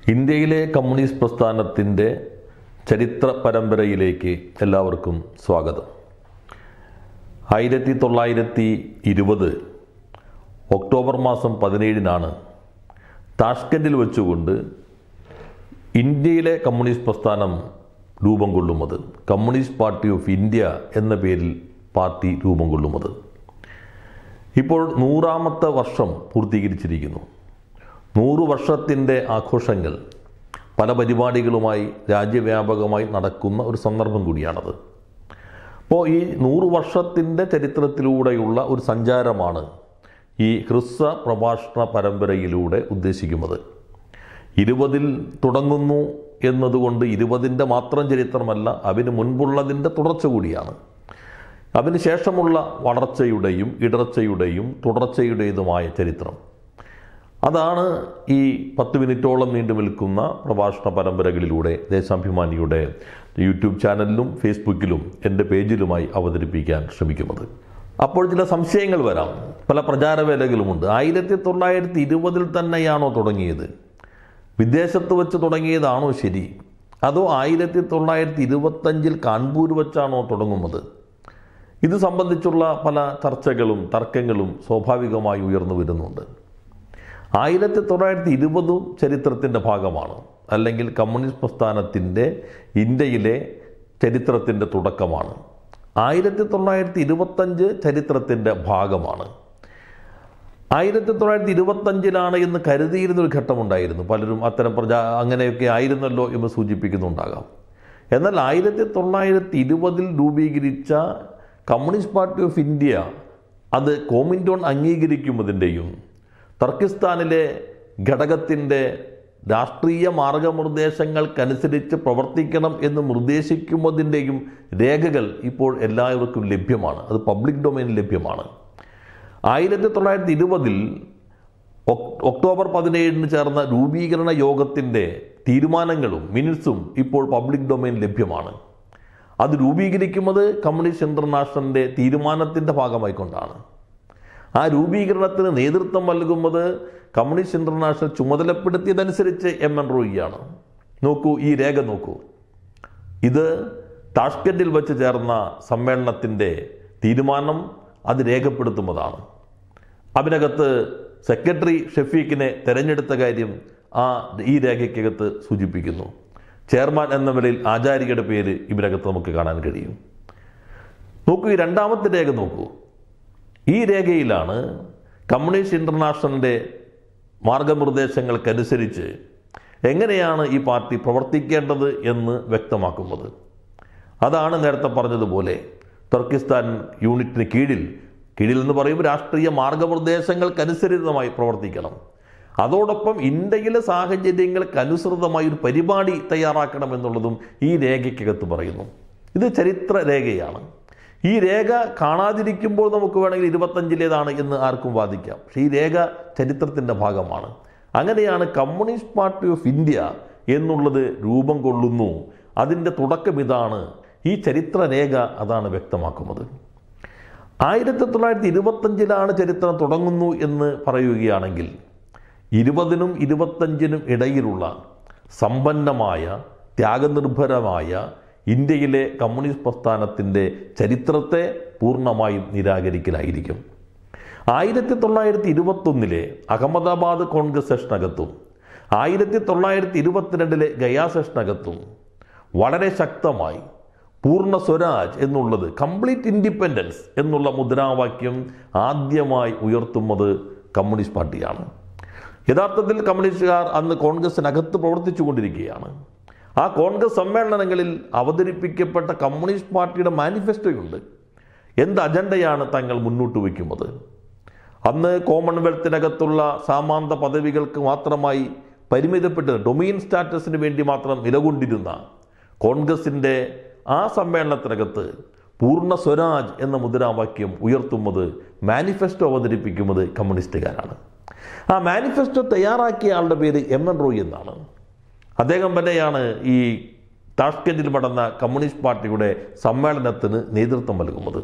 ഇന്ത്യയിലെ കമ്മ്യൂണിസ്റ്റ് പ്രസ്ഥാനത്തിൻ്റെ ചരിത്ര പരമ്പരയിലേക്ക് എല്ലാവർക്കും സ്വാഗതം ആയിരത്തി തൊള്ളായിരത്തി ഇരുപത് ഒക്ടോബർ മാസം പതിനേഴിനാണ് താഷ്കൻഡിൽ വെച്ചുകൊണ്ട് ഇന്ത്യയിലെ കമ്മ്യൂണിസ്റ്റ് പ്രസ്ഥാനം രൂപം കൊള്ളുന്നത് കമ്മ്യൂണിസ്റ്റ് പാർട്ടി ഓഫ് ഇന്ത്യ എന്ന പേരിൽ പാർട്ടി രൂപം കൊള്ളുന്നത് ഇപ്പോൾ നൂറാമത്തെ വർഷം പൂർത്തീകരിച്ചിരിക്കുന്നു നൂറ് വർഷത്തിൻ്റെ ആഘോഷങ്ങൾ പല പരിപാടികളുമായി രാജ്യവ്യാപകമായി നടക്കുന്ന ഒരു സന്ദർഭം കൂടിയാണത് അപ്പോൾ ഈ നൂറ് വർഷത്തിൻ്റെ ചരിത്രത്തിലൂടെയുള്ള ഒരു സഞ്ചാരമാണ് ഈ ഹ്രസ്വ പ്രഭാഷണ പരമ്പരയിലൂടെ ഉദ്ദേശിക്കുന്നത് ഇരുപതിൽ തുടങ്ങുന്നു എന്നതുകൊണ്ട് ഇരുപതിൻ്റെ മാത്രം ചരിത്രമല്ല അതിന് മുൻപുള്ളതിൻ്റെ തുടർച്ച കൂടിയാണ് അതിനുശേഷമുള്ള വളർച്ചയുടെയും ഇടർച്ചയുടെയും തുടർച്ചയുടേതുമായ ചരിത്രം അതാണ് ഈ പത്ത് മിനിറ്റോളം നീണ്ടു നിൽക്കുന്ന പ്രഭാഷണ പരമ്പരകളിലൂടെ ദേശാഭിമാനിയുടെ യൂട്യൂബ് ചാനലിലും ഫേസ്ബുക്കിലും എൻ്റെ പേജിലുമായി അവതരിപ്പിക്കാൻ ശ്രമിക്കുന്നത് അപ്പോൾ ചില സംശയങ്ങൾ വരാം പല പ്രചാരവേലകളുമുണ്ട് ആയിരത്തി തൊള്ളായിരത്തി ഇരുപതിൽ തന്നെയാണോ തുടങ്ങിയത് വിദേശത്ത് വെച്ച് തുടങ്ങിയതാണോ ശരി അതോ ആയിരത്തി തൊള്ളായിരത്തി ഇരുപത്തഞ്ചിൽ കാൺപൂർ വെച്ചാണോ തുടങ്ങുന്നത് ഇത് സംബന്ധിച്ചുള്ള പല ചർച്ചകളും തർക്കങ്ങളും സ്വാഭാവികമായി ഉയർന്നു വരുന്നുണ്ട് ആയിരത്തി തൊള്ളായിരത്തി ഇരുപതും ചരിത്രത്തിൻ്റെ ഭാഗമാണ് അല്ലെങ്കിൽ കമ്മ്യൂണിസ്റ്റ് പ്രസ്ഥാനത്തിൻ്റെ ഇന്ത്യയിലെ ചരിത്രത്തിൻ്റെ തുടക്കമാണ് ആയിരത്തി തൊള്ളായിരത്തി ഇരുപത്തഞ്ച് ചരിത്രത്തിൻ്റെ ഭാഗമാണ് ആയിരത്തി തൊള്ളായിരത്തി ഇരുപത്തഞ്ചിലാണ് എന്ന് കരുതിയിരുന്ന ഒരു ഘട്ടമുണ്ടായിരുന്നു പലരും അത്തരം പ്രജാ അങ്ങനെയൊക്കെ ആയിരുന്നല്ലോ എന്ന് സൂചിപ്പിക്കുന്നുണ്ടാകാം എന്നാൽ ആയിരത്തി തൊള്ളായിരത്തി ഇരുപതിൽ രൂപീകരിച്ച കമ്മ്യൂണിസ്റ്റ് പാർട്ടി ഓഫ് ഇന്ത്യ അത് കോമിൻറ്റോൺ അംഗീകരിക്കുന്നതിൻ്റെയും തർക്കിസ്ഥാനിലെ ഘടകത്തിൻ്റെ രാഷ്ട്രീയ മാർഗനിർദ്ദേശങ്ങൾക്കനുസരിച്ച് പ്രവർത്തിക്കണം എന്ന് നിർദ്ദേശിക്കുന്നതിൻ്റെയും രേഖകൾ ഇപ്പോൾ എല്ലാവർക്കും ലഭ്യമാണ് അത് പബ്ലിക് ഡൊമൈനിൽ ലഭ്യമാണ് ആയിരത്തി തൊള്ളായിരത്തി ഇരുപതിൽ ഒക്ടോബർ പതിനേഴിന് ചേർന്ന രൂപീകരണ യോഗത്തിൻ്റെ തീരുമാനങ്ങളും മിനിറ്റ്സും ഇപ്പോൾ പബ്ലിക് ഡൊമൈൻ ലഭ്യമാണ് അത് രൂപീകരിക്കുന്നത് കമ്മ്യൂണിസ്റ്റ് ഇന്റർനാഷണലിൻ്റെ തീരുമാനത്തിൻ്റെ ഭാഗമായിക്കൊണ്ടാണ് ആ രൂപീകരണത്തിന് നേതൃത്വം നൽകുന്നത് കമ്മ്യൂണിസ്റ്റ് ഇന്റർനാഷണൽ ചുമതലപ്പെടുത്തിയതനുസരിച്ച് എം എൻ റോയിയാണ് നോക്കൂ ഈ രേഖ നോക്കൂ ഇത് താഷ്കൻഡിൽ വെച്ച് ചേർന്ന സമ്മേളനത്തിൻ്റെ തീരുമാനം അത് രേഖപ്പെടുത്തുന്നതാണ് അതിനകത്ത് സെക്രട്ടറി ഷെഫീഖിനെ തെരഞ്ഞെടുത്ത കാര്യം ആ ഈ രേഖയ്ക്കകത്ത് സൂചിപ്പിക്കുന്നു ചെയർമാൻ എന്ന നിലയിൽ ആചാര്യയുടെ പേര് ഇതിനകത്ത് നമുക്ക് കാണാൻ കഴിയും നോക്കൂ ഈ രണ്ടാമത്തെ രേഖ നോക്കൂ ഈ രേഖയിലാണ് കമ്മ്യൂണിസ്റ്റ് ഇൻ്റർനാഷണലിൻ്റെ മാർഗനിർദ്ദേശങ്ങൾക്കനുസരിച്ച് എങ്ങനെയാണ് ഈ പാർട്ടി പ്രവർത്തിക്കേണ്ടത് എന്ന് വ്യക്തമാക്കുന്നത് അതാണ് നേരത്തെ പറഞ്ഞതുപോലെ തുർക്കിസ്ഥാൻ യൂണിറ്റിന് കീഴിൽ കീഴിൽ എന്ന് പറയുമ്പോൾ രാഷ്ട്രീയ മാർഗനിർദ്ദേശങ്ങൾക്കനുസരിതമായി പ്രവർത്തിക്കണം അതോടൊപ്പം ഇന്ത്യയിലെ സാഹചര്യങ്ങൾക്ക് അനുസൃതമായി ഒരു പരിപാടി തയ്യാറാക്കണം എന്നുള്ളതും ഈ രേഖയ്ക്കകത്ത് പറയുന്നു ഇത് ചരിത്ര രേഖയാണ് ഈ രേഖ കാണാതിരിക്കുമ്പോൾ നമുക്ക് വേണമെങ്കിൽ ഇരുപത്തഞ്ചിലേതാണ് എന്ന് ആർക്കും വാദിക്കാം പക്ഷേ ഈ രേഖ ചരിത്രത്തിൻ്റെ ഭാഗമാണ് അങ്ങനെയാണ് കമ്മ്യൂണിസ്റ്റ് പാർട്ടി ഓഫ് ഇന്ത്യ എന്നുള്ളത് രൂപം കൊള്ളുന്നു അതിൻ്റെ തുടക്കം ഇതാണ് ഈ ചരിത്ര രേഖ അതാണ് വ്യക്തമാക്കുന്നത് ആയിരത്തി തൊള്ളായിരത്തി ഇരുപത്തഞ്ചിലാണ് ചരിത്രം തുടങ്ങുന്നു എന്ന് പറയുകയാണെങ്കിൽ ഇരുപതിനും ഇരുപത്തഞ്ചിനും ഇടയിലുള്ള സമ്പന്നമായ ത്യാഗനിർഭരമായ ഇന്ത്യയിലെ കമ്മ്യൂണിസ്റ്റ് പ്രസ്ഥാനത്തിൻ്റെ ചരിത്രത്തെ പൂർണ്ണമായും നിരാകരിക്കലായിരിക്കും ആയിരത്തി തൊള്ളായിരത്തി ഇരുപത്തൊന്നിലെ അഹമ്മദാബാദ് കോൺഗ്രസ് സെഷനകത്തും ആയിരത്തി തൊള്ളായിരത്തി ഇരുപത്തിരണ്ടിലെ ഗയാ സെഷനകത്തും വളരെ ശക്തമായി പൂർണ്ണ സ്വരാജ് എന്നുള്ളത് കംപ്ലീറ്റ് ഇൻഡിപെൻഡൻസ് എന്നുള്ള മുദ്രാവാക്യം ആദ്യമായി ഉയർത്തുന്നത് കമ്മ്യൂണിസ്റ്റ് പാർട്ടിയാണ് യഥാർത്ഥത്തിൽ കമ്മ്യൂണിസ്റ്റുകാർ അന്ന് കോൺഗ്രസിനകത്ത് പ്രവർത്തിച്ചു കൊണ്ടിരിക്കുകയാണ് ആ കോൺഗ്രസ് സമ്മേളനങ്ങളിൽ അവതരിപ്പിക്കപ്പെട്ട കമ്മ്യൂണിസ്റ്റ് പാർട്ടിയുടെ മാനിഫെസ്റ്റോയുണ്ട് എന്ത് അജണ്ടയാണ് തങ്ങൾ മുന്നോട്ട് വയ്ക്കുന്നത് അന്ന് കോമൺവെൽത്തിനകത്തുള്ള സാമാന്ത പദവികൾക്ക് മാത്രമായി പരിമിതപ്പെട്ട് ഡൊമീൻ സ്റ്റാറ്റസിന് വേണ്ടി മാത്രം നിലകൊണ്ടിരുന്ന കോൺഗ്രസിൻ്റെ ആ സമ്മേളനത്തിനകത്ത് പൂർണ്ണ സ്വരാജ് എന്ന മുദ്രാവാക്യം ഉയർത്തുന്നത് മാനിഫെസ്റ്റോ അവതരിപ്പിക്കുന്നത് കമ്മ്യൂണിസ്റ്റുകാരാണ് ആ മാനിഫെസ്റ്റോ തയ്യാറാക്കിയ ആളുടെ പേര് എം എൻ റോയ് എന്നാണ് അദ്ദേഹം തന്നെയാണ് ഈ താഷ്കൻഡിൽ നടന്ന കമ്മ്യൂണിസ്റ്റ് പാർട്ടിയുടെ സമ്മേളനത്തിന് നേതൃത്വം നൽകുന്നത്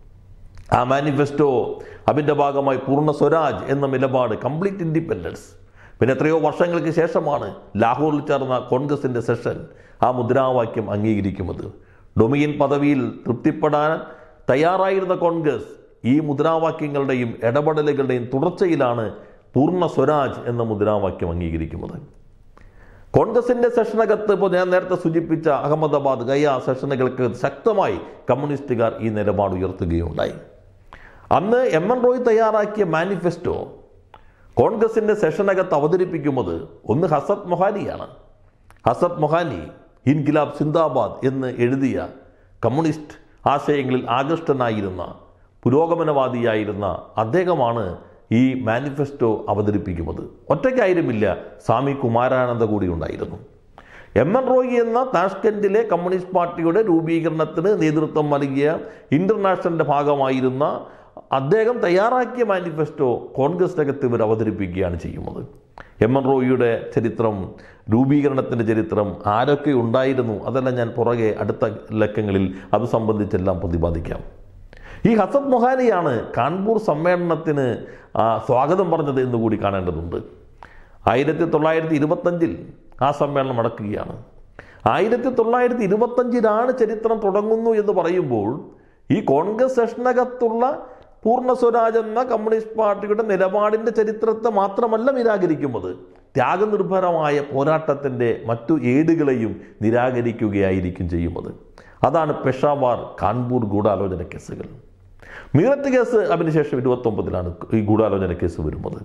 ആ മാനിഫെസ്റ്റോ അതിൻ്റെ ഭാഗമായി പൂർണ്ണ സ്വരാജ് എന്ന നിലപാട് കംപ്ലീറ്റ് ഇൻഡിപെൻഡൻസ് പിന്നെ എത്രയോ വർഷങ്ങൾക്ക് ശേഷമാണ് ലാഹോറിൽ ചേർന്ന കോൺഗ്രസിൻ്റെ സെഷൻ ആ മുദ്രാവാക്യം അംഗീകരിക്കുന്നത് ഡൊമിയൻ പദവിയിൽ തൃപ്തിപ്പെടാൻ തയ്യാറായിരുന്ന കോൺഗ്രസ് ഈ മുദ്രാവാക്യങ്ങളുടെയും ഇടപെടലുകളുടെയും തുടർച്ചയിലാണ് പൂർണ്ണ സ്വരാജ് എന്ന മുദ്രാവാക്യം അംഗീകരിക്കുന്നത് കോൺഗ്രസിന്റെ സെഷനകത്ത് ഇപ്പോൾ ഞാൻ നേരത്തെ സൂചിപ്പിച്ച അഹമ്മദാബാദ് ഗയ സെഷനുകൾക്ക് ശക്തമായി കമ്മ്യൂണിസ്റ്റുകാർ ഈ നിലപാട് ഉയർത്തുകയുണ്ടായി അന്ന് എം എൻ റോയ് തയ്യാറാക്കിയ മാനിഫെസ്റ്റോ കോൺഗ്രസിന്റെ സെഷനകത്ത് അവതരിപ്പിക്കുന്നത് ഒന്ന് ഹസത്ത് മൊഹാനിയാണ് ഹസത്ത് മൊഹാനി ഇൻകിലാബ് സിന്ദാബാദ് എന്ന് എഴുതിയ കമ്മ്യൂണിസ്റ്റ് ആശയങ്ങളിൽ ആകൃഷ്ടനായിരുന്ന പുരോഗമനവാദിയായിരുന്ന അദ്ദേഹമാണ് ഈ മാനിഫെസ്റ്റോ അവതരിപ്പിക്കുന്നത് ഒറ്റയ്ക്കായിരുന്നില്ല സ്വാമി കുമാരാനന്ദ കൂടി ഉണ്ടായിരുന്നു എം എൻ റോയി എന്ന താഷ്കൻഡിലെ കമ്മ്യൂണിസ്റ്റ് പാർട്ടിയുടെ രൂപീകരണത്തിന് നേതൃത്വം നൽകിയ ഇന്റർനാഷണലിന്റെ ഭാഗമായിരുന്ന അദ്ദേഹം തയ്യാറാക്കിയ മാനിഫെസ്റ്റോ കോൺഗ്രസിനകത്ത് ഇവർ അവതരിപ്പിക്കുകയാണ് ചെയ്യുന്നത് എം എൻ റോയിയുടെ ചരിത്രം രൂപീകരണത്തിൻ്റെ ചരിത്രം ആരൊക്കെ ഉണ്ടായിരുന്നു അതെല്ലാം ഞാൻ പുറകെ അടുത്ത ലക്കങ്ങളിൽ അത് സംബന്ധിച്ചെല്ലാം പ്രതിപാദിക്കാം ഈ ഹസത്ത് മൊഹാനിയാണ് കാൺപൂർ സമ്മേളനത്തിന് ആ, സ്വാഗതം പറഞ്ഞത് എന്ന് കൂടി കാണേണ്ടതുണ്ട് ആയിരത്തി തൊള്ളായിരത്തി ഇരുപത്തഞ്ചിൽ ആ സമ്മേളനം നടക്കുകയാണ് ആയിരത്തി തൊള്ളായിരത്തി ഇരുപത്തഞ്ചിലാണ് ചരിത്രം തുടങ്ങുന്നു എന്ന് പറയുമ്പോൾ ഈ കോൺഗ്രസ് സെഷനകത്തുള്ള പൂർണ്ണ സ്വരാജ് എന്ന കമ്മ്യൂണിസ്റ്റ് പാർട്ടിയുടെ നിലപാടിന്റെ ചരിത്രത്തെ മാത്രമല്ല നിരാകരിക്കുന്നത് ത്യാഗനിർഭരമായ പോരാട്ടത്തിന്റെ മറ്റു ഏടുകളെയും നിരാകരിക്കുകയായിരിക്കും ചെയ്യുന്നത് അതാണ് പെഷാവാർ കാൺപൂർ ഗൂഢാലോചന കേസുകൾ മീററ്റ് കേസ് അതിനുശേഷം ഇരുപത്തൊമ്പതിലാണ് ഈ ഗൂഢാലോചന കേസ് വരുന്നത്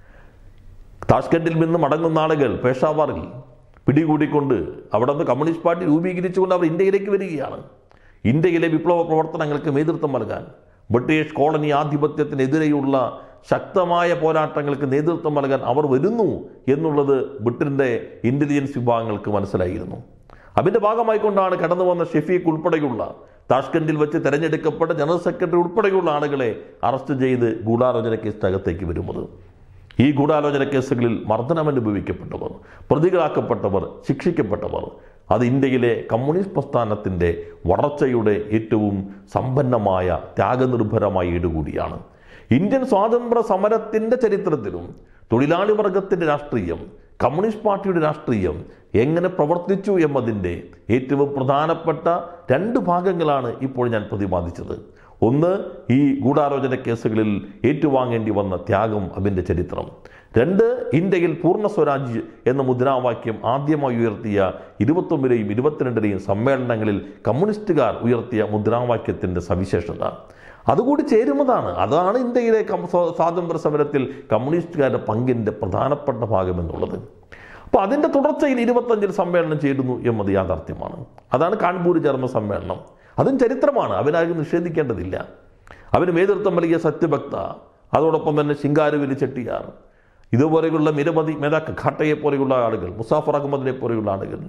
താഷ്കൻഡിൽ നിന്ന് മടങ്ങുന്ന ആളുകൾ പേഷാവാറിൽ പിടികൂടിക്കൊണ്ട് അവിടെ നിന്ന് കമ്മ്യൂണിസ്റ്റ് പാർട്ടി രൂപീകരിച്ചുകൊണ്ട് അവർ ഇന്ത്യയിലേക്ക് വരികയാണ് ഇന്ത്യയിലെ വിപ്ലവ പ്രവർത്തനങ്ങൾക്ക് നേതൃത്വം നൽകാൻ ബ്രിട്ടീഷ് കോളനി ആധിപത്യത്തിനെതിരെയുള്ള ശക്തമായ പോരാട്ടങ്ങൾക്ക് നേതൃത്വം നൽകാൻ അവർ വരുന്നു എന്നുള്ളത് ബ്രിട്ടന്റെ ഇന്റലിജൻസ് വിഭാഗങ്ങൾക്ക് മനസ്സിലായിരുന്നു അതിന്റെ ഭാഗമായിക്കൊണ്ടാണ് കടന്നു വന്ന ഷെഫീഖ് ഉൾപ്പെടെയുള്ള താഷ്കൻഡിൽ വെച്ച് തെരഞ്ഞെടുക്കപ്പെട്ട ജനറൽ സെക്രട്ടറി ഉൾപ്പെടെയുള്ള ആളുകളെ അറസ്റ്റ് ചെയ്ത് ഗൂഢാലോചന കേസിനകത്തേക്ക് വരുന്നത് ഈ ഗൂഢാലോചന കേസുകളിൽ മർദ്ദനം അനുഭവിക്കപ്പെട്ടവർ പ്രതികളാക്കപ്പെട്ടവർ ശിക്ഷിക്കപ്പെട്ടവർ അത് ഇന്ത്യയിലെ കമ്മ്യൂണിസ്റ്റ് പ്രസ്ഥാനത്തിൻ്റെ വളർച്ചയുടെ ഏറ്റവും സമ്പന്നമായ ത്യാഗനിർഭരമായ ഈടുകൂടിയാണ് ഇന്ത്യൻ സ്വാതന്ത്ര്യ സമരത്തിൻ്റെ ചരിത്രത്തിലും തൊഴിലാളി വർഗത്തിൻ്റെ രാഷ്ട്രീയം കമ്മ്യൂണിസ്റ്റ് പാർട്ടിയുടെ രാഷ്ട്രീയം എങ്ങനെ പ്രവർത്തിച്ചു എന്നതിൻ്റെ ഏറ്റവും പ്രധാനപ്പെട്ട രണ്ട് ഭാഗങ്ങളാണ് ഇപ്പോൾ ഞാൻ പ്രതിപാദിച്ചത് ഒന്ന് ഈ ഗൂഢാലോചന കേസുകളിൽ ഏറ്റുവാങ്ങേണ്ടി വന്ന ത്യാഗം അതിൻ്റെ ചരിത്രം രണ്ട് ഇന്ത്യയിൽ പൂർണ്ണ സ്വരാജ് എന്ന മുദ്രാവാക്യം ആദ്യമായി ഉയർത്തിയ ഇരുപത്തൊമ്പതിലെയും ഇരുപത്തിരണ്ടിലെയും സമ്മേളനങ്ങളിൽ കമ്മ്യൂണിസ്റ്റുകാർ ഉയർത്തിയ മുദ്രാവാക്യത്തിൻ്റെ സവിശേഷത അതുകൂടി ചേരുന്നതാണ് അതാണ് ഇന്ത്യയിലെ കം- സ്വാ- സ്വാതന്ത്ര്യ സമരത്തിൽ കമ്മ്യൂണിസ്റ്റുകാരുടെ പങ്കിൻ്റെ പ്രധാനപ്പെട്ട ഭാഗം എന്നുള്ളത് അപ്പോൾ അതിൻ്റെ തുടർച്ചയിൽ ഇരുപത്തഞ്ചിൽ സമ്മേളനം ചേരുന്നു എന്നത് യാഥാർത്ഥ്യമാണ് അതാണ് കാൺപൂർ ചേർന്ന സമ്മേളനം അതും ചരിത്രമാണ് അവനാരും നിഷേധിക്കേണ്ടതില്ല അവന് നേതൃത്വം നൽകിയ സത്യഭക്ത അതോടൊപ്പം തന്നെ ശിങ്കാരുവിലി ചെട്ടിയാർ ഇതുപോലെയുള്ള നിരവധി മേധാക്കൾ ഘട്ടയെ പോലെയുള്ള ആളുകൾ മുസാഫർ അഹമ്മദിനെ പോലെയുള്ള ആളുകൾ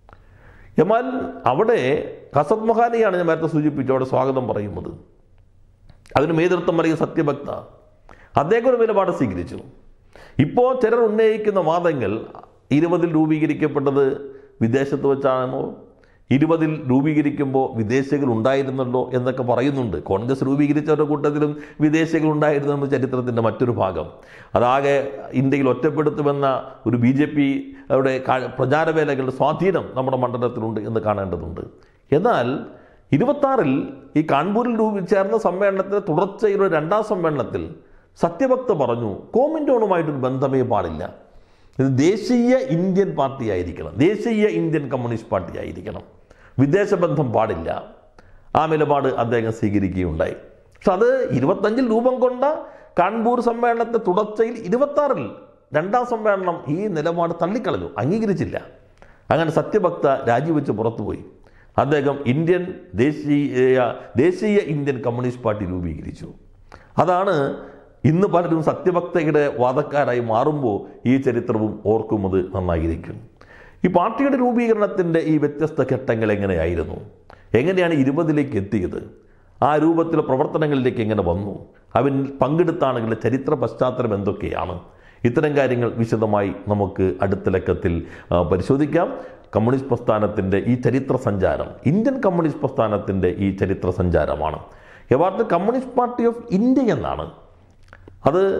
എന്നാൽ അവിടെ ഹസത് മൊഹാനിയാണ് ഞാൻ നേരത്തെ സൂചിപ്പിച്ചു അവിടെ സ്വാഗതം പറയുന്നത് അതിന് നേതൃത്വം നൽകിയ സത്യഭക്ത അദ്ദേഹം ഒരു നിലപാട് സ്വീകരിച്ചു ഇപ്പോൾ ചിലർ ഉന്നയിക്കുന്ന വാദങ്ങൾ ഇരുപതിൽ രൂപീകരിക്കപ്പെട്ടത് വിദേശത്ത് വെച്ചാണോ ഇരുപതിൽ രൂപീകരിക്കുമ്പോൾ വിദേശികൾ ഉണ്ടായിരുന്നല്ലോ എന്നൊക്കെ പറയുന്നുണ്ട് കോൺഗ്രസ് രൂപീകരിച്ചവരുടെ കൂട്ടത്തിലും വിദേശികൾ ഉണ്ടായിരുന്നു എന്ന ചരിത്രത്തിൻ്റെ മറ്റൊരു ഭാഗം അതാകെ ഇന്ത്യയിൽ ഒറ്റപ്പെടുത്തുമെന്ന ഒരു ബി ജെ പി യുടെ പ്രചാരവേലകളുടെ സ്വാധീനം നമ്മുടെ മണ്ഡലത്തിലുണ്ട് എന്ന് കാണേണ്ടതുണ്ട് എന്നാൽ ഇരുപത്താറിൽ ഈ കാൺപൂരിൽ രൂപി ചേർന്ന സമ്മേളനത്തിന് തുടർച്ചയിലുള്ള രണ്ടാം സമ്മേളനത്തിൽ സത്യഭക്ത പറഞ്ഞു കോമിൻറ്റോണുമായിട്ടൊരു ബന്ധമേ പാടില്ല ഇത് ദേശീയ ഇന്ത്യൻ പാർട്ടി ആയിരിക്കണം ദേശീയ ഇന്ത്യൻ കമ്മ്യൂണിസ്റ്റ് പാർട്ടി ആയിരിക്കണം വിദേശ ബന്ധം പാടില്ല ആ നിലപാട് അദ്ദേഹം സ്വീകരിക്കുകയുണ്ടായി പക്ഷെ അത് ഇരുപത്തഞ്ചിൽ രൂപം കൊണ്ട കാൺപൂർ സമ്മേളനത്തെ തുടർച്ചയിൽ ഇരുപത്താറിൽ രണ്ടാം സമ്മേളനം ഈ നിലപാട് തള്ളിക്കളഞ്ഞു അംഗീകരിച്ചില്ല അങ്ങനെ സത്യഭക്ത രാജിവെച്ച് പുറത്തുപോയി അദ്ദേഹം ഇന്ത്യൻ ദേശീയ ദേശീയ ഇന്ത്യൻ കമ്മ്യൂണിസ്റ്റ് പാർട്ടി രൂപീകരിച്ചു അതാണ് ഇന്ന് പലരും സത്യഭക്തയുടെ വാദക്കാരായി മാറുമ്പോൾ ഈ ചരിത്രവും ഓർക്കുന്നത് നന്നായിരിക്കും ഈ പാർട്ടിയുടെ രൂപീകരണത്തിൻ്റെ ഈ വ്യത്യസ്ത ഘട്ടങ്ങൾ എങ്ങനെയായിരുന്നു എങ്ങനെയാണ് ഇരുപതിലേക്ക് എത്തിയത് ആ രൂപത്തിലെ പ്രവർത്തനങ്ങളിലേക്ക് എങ്ങനെ വന്നു അവൻ പങ്കെടുത്ത ആളുകളുടെ ചരിത്ര പശ്ചാത്തലം എന്തൊക്കെയാണ് ഇത്തരം കാര്യങ്ങൾ വിശദമായി നമുക്ക് അടുത്ത ലക്കത്തിൽ ആ, പരിശോധിക്കാം കമ്മ്യൂണിസ്റ്റ് പ്രസ്ഥാനത്തിൻ്റെ ഈ ചരിത്ര സഞ്ചാരം ഇന്ത്യൻ കമ്മ്യൂണിസ്റ്റ് പ്രസ്ഥാനത്തിൻ്റെ ഈ ചരിത്ര സഞ്ചാരമാണ് യഥാർത്ഥ കമ്മ്യൂണിസ്റ്റ് പാർട്ടി ഓഫ് ഇന്ത്യ എന്നാണ് അത്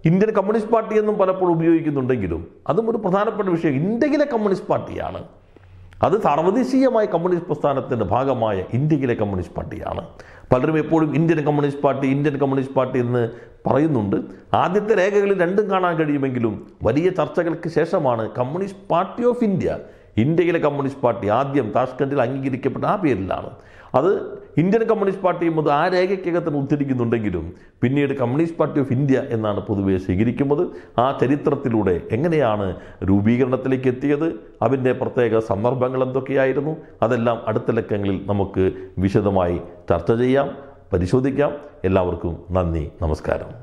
ഇന്ത്യൻ കമ്മ്യൂണിസ്റ്റ് പാർട്ടി എന്നും പലപ്പോഴും ഉപയോഗിക്കുന്നുണ്ടെങ്കിലും അതും ഒരു പ്രധാനപ്പെട്ട വിഷയം ഇന്ത്യയിലെ കമ്മ്യൂണിസ്റ്റ് പാർട്ടിയാണ് അത് സാർവദേശീയമായ കമ്മ്യൂണിസ്റ്റ് പ്രസ്ഥാനത്തിൻ്റെ ഭാഗമായ ഇന്ത്യയിലെ കമ്മ്യൂണിസ്റ്റ് പാർട്ടിയാണ് പലരും എപ്പോഴും Indian communist party Indian communist party എന്ന് പറയുന്നുണ്ട് ആദ്യത്തെ രേഖകളിൽ രണ്ടും കാണാൻ കഴിയുമെങ്കിലും വലിയ ചർച്ചകൾക്ക് ശേഷമാണ് കമ്മ്യൂണിസ്റ്റ് പാർട്ടി ഓഫ് ഇന്ത്യ ഇന്ത്യയിലെ കമ്മ്യൂണിസ്റ്റ് പാർട്ടി ആദ്യം താഷ്കണ്ടിൽ അംഗീകരിക്കപ്പെട്ട ആ പേരിലാണ് അത് ഇന്ത്യൻ കമ്മ്യൂണിസ്റ്റ് പാർട്ടിയും അത് ആ രേഖയ്ക്കകത്ത് ഉദ്ധരിക്കുന്നുണ്ടെങ്കിലും പിന്നീട് കമ്മ്യൂണിസ്റ്റ് പാർട്ടി ഓഫ് ഇന്ത്യ എന്നാണ് പൊതുവെ സ്വീകരിക്കുന്നത് ആ ചരിത്രത്തിലൂടെ എങ്ങനെയാണ് രൂപീകരണത്തിലേക്ക് എത്തിയത് അതിൻ്റെ പ്രത്യേക സന്ദർഭങ്ങൾ എന്തൊക്കെയായിരുന്നു അതെല്ലാം അടുത്ത ലക്കങ്ങളിൽ നമുക്ക് വിശദമായി ചർച്ച ചെയ്യാം പരിശോധിക്കാം എല്ലാവർക്കും നന്ദി നമസ്കാരം